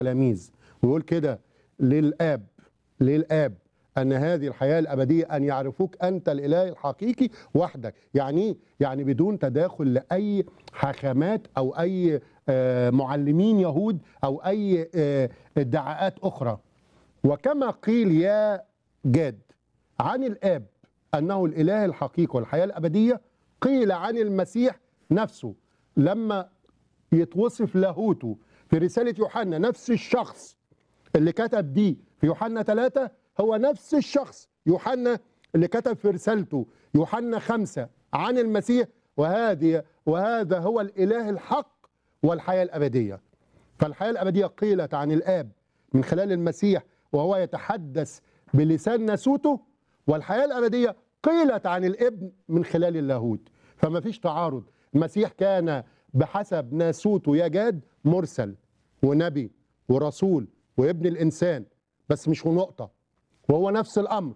التلاميذ ويقول كده للاب للاب ان هذه الحياه الابديه ان يعرفوك انت الاله الحقيقي وحدك يعني ايه يعني بدون تداخل لاي حاخامات او اي آه، معلمين يهود او اي آه، ادعاءات اخرى وكما قيل يا جاد عن الاب انه الاله الحقيقي والحياه الابديه قيل عن المسيح نفسه لما يتوصف لاهوته في رساله يوحنا نفس الشخص اللي كتب دي في يوحنا ثلاثة هو نفس الشخص يوحنا اللي كتب في رسالته يوحنا خمسة عن المسيح وهذه وهذا هو الإله الحق والحياة الأبدية فالحياة الأبدية قيلت عن الآب من خلال المسيح وهو يتحدث بلسان ناسوته والحياة الأبدية قيلت عن الابن من خلال اللاهوت فما فيش تعارض المسيح كان بحسب ناسوته يجاد مرسل ونبي ورسول وابن الإنسان بس مش نقطة وهو نفس الأمر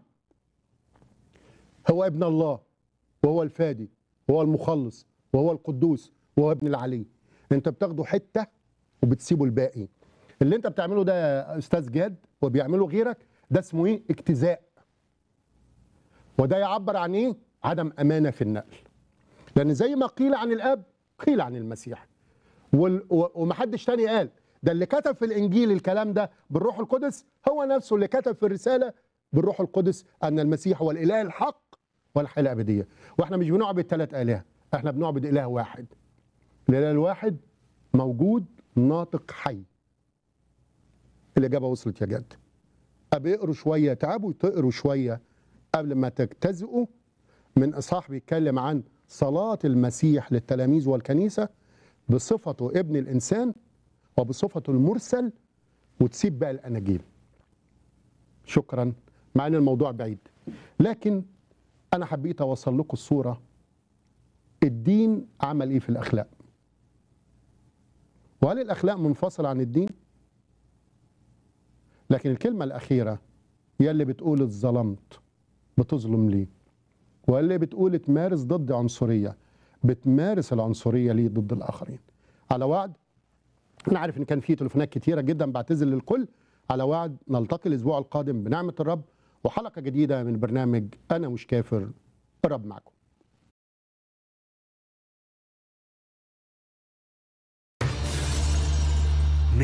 هو ابن الله وهو الفادي وهو المخلص وهو القدوس وهو ابن العلي انت بتاخده حتة وبتسيبه الباقي اللي انت بتعمله ده يا استاذ جاد وبيعمله غيرك ده اسمه ايه اجتزاء وده يعبر عن ايه عدم امانه في النقل لان زي ما قيل عن الاب قيل عن المسيح وال- و- ومحدش تاني قال ده اللي كتب في الانجيل الكلام ده بالروح القدس هو نفسه اللي كتب في الرساله بالروح القدس ان المسيح هو الاله الحق والحياه الابديه واحنا مش بنعبد ثلاث الهه احنا بنعبد اله واحد الاله الواحد موجود ناطق حي الاجابه وصلت يا جد ابي اقروا شويه تعبوا تقروا شويه قبل ما تجتزئوا من اصحاح بيتكلم عن صلاه المسيح للتلاميذ والكنيسه بصفته ابن الانسان وبصفته المرسل وتسيب بقى الاناجيل شكرا مع ان الموضوع بعيد لكن انا حبيت اوصل لكم الصوره الدين عمل ايه في الاخلاق وهل الاخلاق منفصله عن الدين لكن الكلمه الاخيره هي اللي بتقول اتظلمت بتظلم ليه واللي بتقول تمارس ضد عنصريه بتمارس العنصريه ليه ضد الاخرين على وعد انا عارف ان كان في تليفونات كتيره جدا بعتذر للكل على وعد نلتقي الاسبوع القادم بنعمه الرب وحلقه جديده من برنامج انا مش كافر الرب معكم